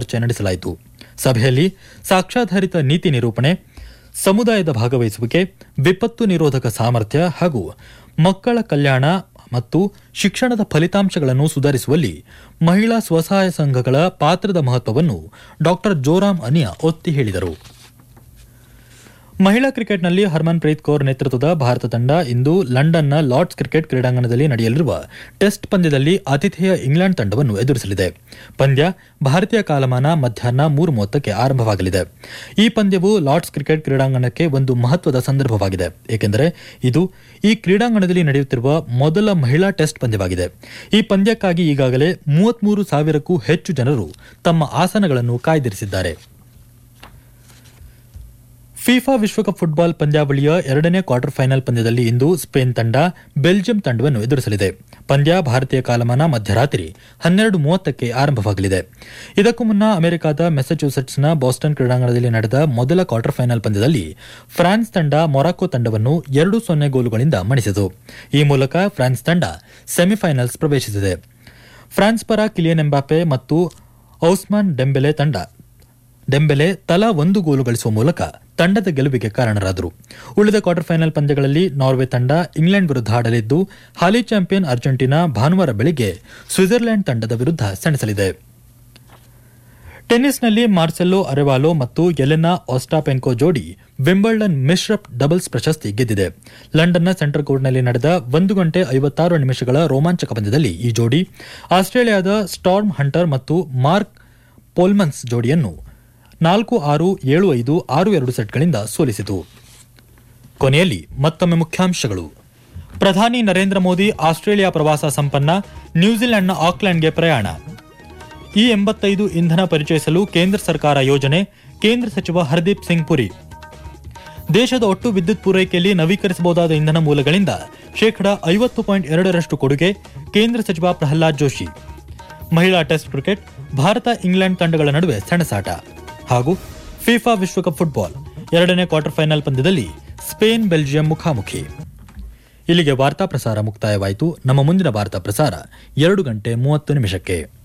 ಚರ್ಚೆ ನಡೆಸಲಾಯಿತು ಸಭೆಯಲ್ಲಿ ಸಾಕ್ಷ್ಯಾಧಾರಿತ ನೀತಿ ನಿರೂಪಣೆ ಸಮುದಾಯದ ಭಾಗವಹಿಸುವಿಕೆ ವಿಪತ್ತು ನಿರೋಧಕ ಸಾಮರ್ಥ್ಯ ಹಾಗೂ ಮಕ್ಕಳ ಕಲ್ಯಾಣ ಮತ್ತು ಶಿಕ್ಷಣದ ಫಲಿತಾಂಶಗಳನ್ನು ಸುಧಾರಿಸುವಲ್ಲಿ ಮಹಿಳಾ ಸ್ವಸಹಾಯ ಸಂಘಗಳ ಪಾತ್ರದ ಮಹತ್ವವನ್ನು ಡಾ ಜೋರಾಮ್ ಅನಿಯಾ ಒತ್ತಿ ಹೇಳಿದರು ಮಹಿಳಾ ಕ್ರಿಕೆಟ್ನಲ್ಲಿ ಹರ್ಮನ್ಪ್ರೀತ್ ಕೌರ್ ನೇತೃತ್ವದ ಭಾರತ ತಂಡ ಇಂದು ಲಂಡನ್ನ ಲಾರ್ಡ್ಸ್ ಕ್ರಿಕೆಟ್ ಕ್ರೀಡಾಂಗಣದಲ್ಲಿ ನಡೆಯಲಿರುವ ಟೆಸ್ಟ್ ಪಂದ್ಯದಲ್ಲಿ ಆತಿಥೇಯ ಇಂಗ್ಲೆಂಡ್ ತಂಡವನ್ನು ಎದುರಿಸಲಿದೆ ಪಂದ್ಯ ಭಾರತೀಯ ಕಾಲಮಾನ ಮಧ್ಯಾಹ್ನ ಮೂರು ಮೂವತ್ತಕ್ಕೆ ಆರಂಭವಾಗಲಿದೆ ಈ ಪಂದ್ಯವು ಲಾರ್ಡ್ಸ್ ಕ್ರಿಕೆಟ್ ಕ್ರೀಡಾಂಗಣಕ್ಕೆ ಒಂದು ಮಹತ್ವದ ಸಂದರ್ಭವಾಗಿದೆ ಏಕೆಂದರೆ ಇದು ಈ ಕ್ರೀಡಾಂಗಣದಲ್ಲಿ ನಡೆಯುತ್ತಿರುವ ಮೊದಲ ಮಹಿಳಾ ಟೆಸ್ಟ್ ಪಂದ್ಯವಾಗಿದೆ ಈ ಪಂದ್ಯಕ್ಕಾಗಿ ಈಗಾಗಲೇ ಮೂವತ್ಮೂರು ಸಾವಿರಕ್ಕೂ ಹೆಚ್ಚು ಜನರು ತಮ್ಮ ಆಸನಗಳನ್ನು ಕಾಯ್ದಿರಿಸಿದ್ದಾರೆ ಫಿಫಾ ವಿಶ್ವಕಪ್ ಫುಟ್ಬಾಲ್ ಪಂದ್ಯಾವಳಿಯ ಎರಡನೇ ಕ್ವಾರ್ಟರ್ ಫೈನಲ್ ಪಂದ್ಯದಲ್ಲಿ ಇಂದು ಸ್ಪೇನ್ ತಂಡ ಬೆಲ್ಜಿಯಂ ತಂಡವನ್ನು ಎದುರಿಸಲಿದೆ ಪಂದ್ಯ ಭಾರತೀಯ ಕಾಲಮಾನ ಮಧ್ಯರಾತ್ರಿ ಹನ್ನೆರಡು ಮೂವತ್ತಕ್ಕೆ ಆರಂಭವಾಗಲಿದೆ ಇದಕ್ಕೂ ಮುನ್ನ ಅಮೆರಿಕದ ಮೆಸಚ್ಯೂಸೆಟ್ಸ್ನ ಬಾಸ್ಟನ್ ಕ್ರೀಡಾಂಗಣದಲ್ಲಿ ನಡೆದ ಮೊದಲ ಕ್ವಾರ್ಟರ್ ಫೈನಲ್ ಪಂದ್ಯದಲ್ಲಿ ಫ್ರಾನ್ಸ್ ತಂಡ ಮೊರಾಕೊ ತಂಡವನ್ನು ಎರಡು ಸೊನ್ನೆ ಗೋಲುಗಳಿಂದ ಮಣಿಸಿತು ಈ ಮೂಲಕ ಫ್ರಾನ್ಸ್ ತಂಡ ಸೆಮಿಫೈನಲ್ಸ್ ಪ್ರವೇಶಿಸಿದೆ ಫ್ರಾನ್ಸ್ ಪರ ಕಿಲಿಯನ್ ಎಂಬಾಪೆ ಮತ್ತು ಔಸ್ಮಾನ್ ಡೆಂಬೆಲೆ ತಂಡ ಡೆಂಬೆಲೆ ತಲಾ ಒಂದು ಗೋಲು ಗಳಿಸುವ ಮೂಲಕ ತಂಡದ ಗೆಲುವಿಗೆ ಕಾರಣರಾದರು ಉಳಿದ ಕ್ವಾರ್ಟರ್ ಫೈನಲ್ ಪಂದ್ಯಗಳಲ್ಲಿ ನಾರ್ವೆ ತಂಡ ಇಂಗ್ಲೆಂಡ್ ವಿರುದ್ಧ ಆಡಲಿದ್ದು ಹಾಲಿ ಚಾಂಪಿಯನ್ ಅರ್ಜೆಂಟೀನಾ ಭಾನುವಾರ ಬೆಳಿಗ್ಗೆ ಸ್ವಿಟ್ಜರ್ಲೆಂಡ್ ತಂಡದ ವಿರುದ್ಧ ಸೆಣಸಲಿದೆ ಟೆನ್ನಿಸ್ನಲ್ಲಿ ಮಾರ್ಸೆಲ್ಲೋ ಅರೆವಾಲೋ ಮತ್ತು ಎಲೆನಾ ಆಸ್ಟಾಪೆಂಕೋ ಜೋಡಿ ವಿಂಬಲ್ಡನ್ ಮಿಶ್ರ ಡಬಲ್ಸ್ ಪ್ರಶಸ್ತಿ ಗೆದ್ದಿದೆ ಲಂಡನ್ನ ಸೆಂಟರ್ ಕೋರ್ಟ್ನಲ್ಲಿ ನಡೆದ ಒಂದು ಗಂಟೆ ಐವತ್ತಾರು ನಿಮಿಷಗಳ ರೋಮಾಂಚಕ ಪಂದ್ಯದಲ್ಲಿ ಈ ಜೋಡಿ ಆಸ್ಟ್ರೇಲಿಯಾದ ಸ್ಟಾರ್ಮ್ ಹಂಟರ್ ಮತ್ತು ಮಾರ್ಕ್ ಪೋಲ್ಮನ್ಸ್ ಜೋಡಿಯನ್ನು ನಾಲ್ಕು ಆರು ಏಳು ಐದು ಆರು ಎರಡು ಸೆಟ್ಗಳಿಂದ ಸೋಲಿಸಿತು ಕೊನೆಯಲ್ಲಿ ಮತ್ತೊಮ್ಮೆ ಮುಖ್ಯಾಂಶಗಳು ಪ್ರಧಾನಿ ನರೇಂದ್ರ ಮೋದಿ ಆಸ್ಟ್ರೇಲಿಯಾ ಪ್ರವಾಸ ಸಂಪನ್ನ ನ್ಯೂಜಿಲೆಂಡ್ನ ಆಕ್ಲೆಂಡ್ಗೆ ಪ್ರಯಾಣ ಇ ಎಂಬತ್ತೈದು ಇಂಧನ ಪರಿಚಯಿಸಲು ಕೇಂದ್ರ ಸರ್ಕಾರ ಯೋಜನೆ ಕೇಂದ್ರ ಸಚಿವ ಹರ್ದೀಪ್ ಸಿಂಗ್ ಪುರಿ ದೇಶದ ಒಟ್ಟು ವಿದ್ಯುತ್ ಪೂರೈಕೆಯಲ್ಲಿ ನವೀಕರಿಸಬಹುದಾದ ಇಂಧನ ಮೂಲಗಳಿಂದ ಶೇಕಡಾ ಐವತ್ತು ಪಾಯಿಂಟ್ ಎರಡರಷ್ಟು ಕೊಡುಗೆ ಕೇಂದ್ರ ಸಚಿವ ಪ್ರಹ್ಲಾದ್ ಜೋಶಿ ಮಹಿಳಾ ಟೆಸ್ಟ್ ಕ್ರಿಕೆಟ್ ಭಾರತ ಇಂಗ್ಲೆಂಡ್ ತಂಡಗಳ ನಡುವೆ ಸೆಣಸಾಟ ಹಾಗೂ ಫಿಫಾ ವಿಶ್ವಕಪ್ ಫುಟ್ಬಾಲ್ ಎರಡನೇ ಕ್ವಾರ್ಟರ್ ಫೈನಲ್ ಪಂದ್ಯದಲ್ಲಿ ಸ್ಪೇನ್ ಬೆಲ್ಜಿಯಂ ಮುಖಾಮುಖಿ ಇಲ್ಲಿಗೆ ವಾರ್ತಾ ಪ್ರಸಾರ ಮುಕ್ತಾಯವಾಯಿತು ನಮ್ಮ ಮುಂದಿನ ವಾರ್ತಾ ಪ್ರಸಾರ ಎರಡು ಗಂಟೆ ಮೂವತ್ತು ನಿಮಿಷಕ್ಕೆ